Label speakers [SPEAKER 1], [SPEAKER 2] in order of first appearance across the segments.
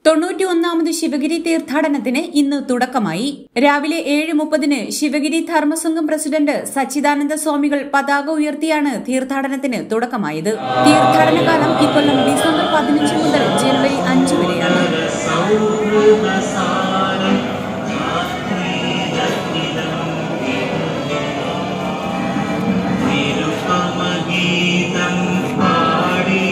[SPEAKER 1] തൊണ്ണൂറ്റി ഒന്നാമത് ശിവഗിരി തീർത്ഥാടനത്തിന് ഇന്ന് തുടക്കമായി രാവിലെ ഏഴ് മുപ്പതിന് ശിവഗിരി ധർമ്മസംഘം പ്രസിഡന്റ് സച്ചിദാനന്ദ സ്വാമികൾ പതാക ഉയർത്തിയാണ് തീർത്ഥാടനത്തിന് തുടക്കമായത് തീർത്ഥാടന കാലം ഇക്കൊല്ലം ഡിസംബർ പതിനഞ്ച് മുതൽ ജനുവരി അഞ്ച് വരെയാണ്
[SPEAKER 2] നിരുപമഗീതം പാടി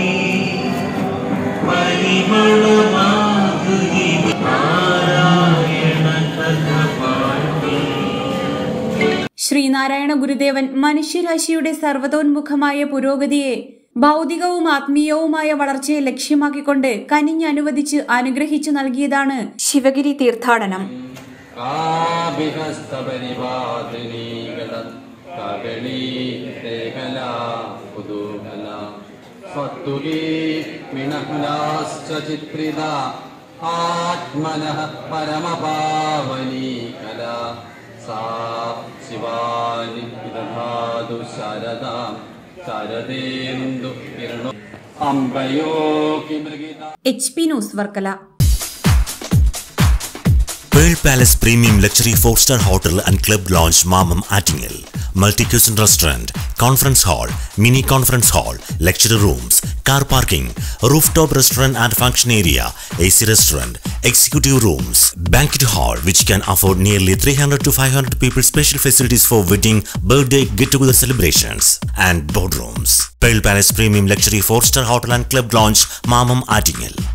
[SPEAKER 2] പരിമളമാധുരി നാരായണ കഥ പാടി
[SPEAKER 1] ശ്രീനാരായണ ഗുരുദേവൻ മനുഷ്യരാശിയുടെ സർവതോന്മുഖമായ പുരോഗതിയെ ഭൗതികവും ആത്മീയവുമായ വളർച്ചയെ ലക്ഷ്യമാക്കിക്കൊണ്ട് കനിഞ്ഞനുവദിച്ച് അനുഗ്രഹിച്ചു നൽകിയതാണ് ശിവഗിരി തീർത്ഥാടനം
[SPEAKER 3] കാഭിഹസ്തപരിപാതിനീകട കകളീ തേകല കുതൂഹല സ്വത്തുലീ മിണഹുലാശ്ച ചിത്രിത ആത്മനഃ പരമപാവനീ കല സാ ശിവാനി വിദധാതു ശരദാം ശരദേന്ദു കിരണോ അംബയോ കിമൃഗിത
[SPEAKER 1] H P news Varkala
[SPEAKER 4] Pearl Palace Premium Luxury 4-star Hotel and Club Lounge Mamam Attingel. Multi-cuisine restaurant, conference hall, mini conference hall, lecture rooms, car parking, rooftop restaurant and function area, AC restaurant, executive rooms, banquet hall which can afford nearly 300 to 500 people special facilities for wedding, birthday, get-together celebrations and boardrooms. Pearl Palace Premium Luxury 4-star Hotel and Club Lounge Mamam Attingel.